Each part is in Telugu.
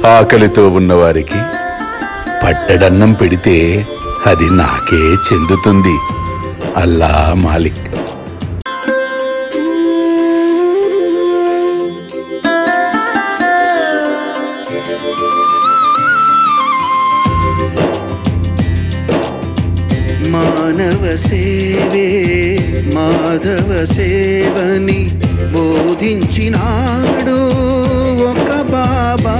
ఆకలితో ఉన్నవారికి పట్టడన్నం పెడితే అది నాకే చెందుతుంది అల్లా మాలిక్ మానవ సేవే మాధవ సేవని బోధించినాడు ఒక బాబా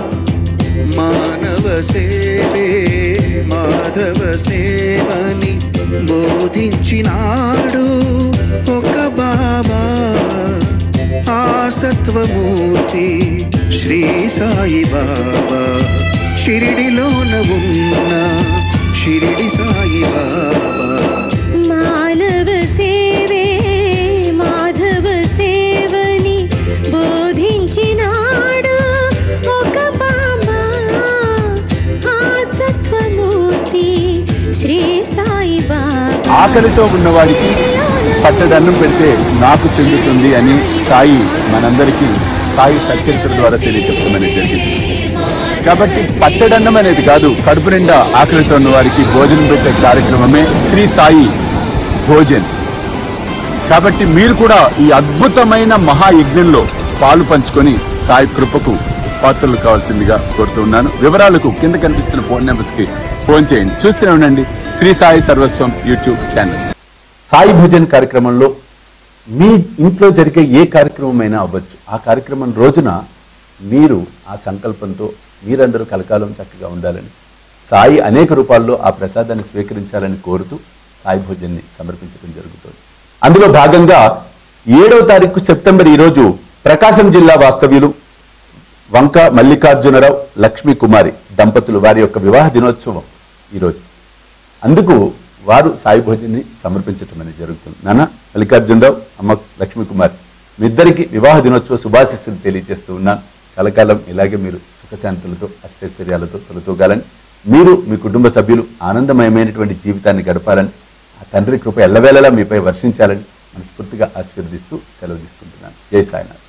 మానవ సేవే మాధవ సేవని బోధించినాడు ఒక బాబా ఆ సత్వమూర్తి శ్రీ సాయి బాబా షిరిడిలోన ఉన్న షిరిడి సాయి బాబా మానవ సేవే మాధవ సేవని బోధించినాడు ఒక బాబా ఆ సత్వమూర్తి శ్రీ సాయి బాబా ఆకలితో ఉన్నవారికి పట్టడన్నం పెడితే నాకు చెందుతుంది అని సాయి మనందరికీ సాయి సత్కరించడం ద్వారా తెలియజెప్పమని జరిగింది కాబట్టి పట్టడన్నం అనేది కాదు కడుపు నిండా ఆకలితో ఉన్న వారికి భోజనం పెట్టే కార్యక్రమమే శ్రీ సాయి భోజన్ కాబట్టి మీరు కూడా ఈ అద్భుతమైన మహాయజ్ఞంలో పాలు పంచుకొని సాయి కృపకు పాత్రలు కావాల్సిందిగా కోరుతున్నాను వివరాలకు కింద కనిపిస్తున్న ఫోన్ నెంబర్స్ కి ఫోన్ చేయండి చూస్తూనే ఉండండి శ్రీ సాయి సర్వస్వం యూట్యూబ్ ఛానల్ సాయి భోజన్ కార్యక్రమంలో మీ ఇంట్లో జరిగే ఏ కార్యక్రమమైనా అవ్వచ్చు ఆ కార్యక్రమం రోజున మీరు ఆ సంకల్పంతో మీరందరూ కలకాలం చక్కగా ఉండాలని సాయి అనేక రూపాల్లో ఆ ప్రసాదాన్ని స్వీకరించాలని కోరుతూ సాయి భోజన్ని సమర్పించడం జరుగుతుంది అందులో భాగంగా ఏడవ తారీఖు సెప్టెంబర్ ఈరోజు ప్రకాశం జిల్లా వాస్తవ్యులు వంక మల్లికార్జునరావు లక్ష్మీ కుమారి దంపతులు వారి యొక్క వివాహ దినోత్సవం ఈరోజు అందుకు వారు సాయి భోజన్ని సమర్పించటం అనేది జరుగుతుంది నాన్న మల్లికార్జునరావు అమ్మ లక్ష్మీ కుమార్ మీ ఇద్దరికి వివాహ దినోత్సవ శుభాశిస్సులు తెలియజేస్తూ ఉన్నాను కలకాలం ఇలాగే మీరు సుఖశాంతులతో అష్టైశ్వర్యాలతో తొలతూగాలని మీరు మీ కుటుంబ సభ్యులు ఆనందమయమైనటువంటి జీవితాన్ని గడపాలని ఆ తండ్రి కృప ఎల్లవేళలా మీపై వర్షించాలని మనస్ఫూర్తిగా ఆశీర్వదిస్తూ సెలవు తీసుకుంటున్నాను జై సాయినాథ్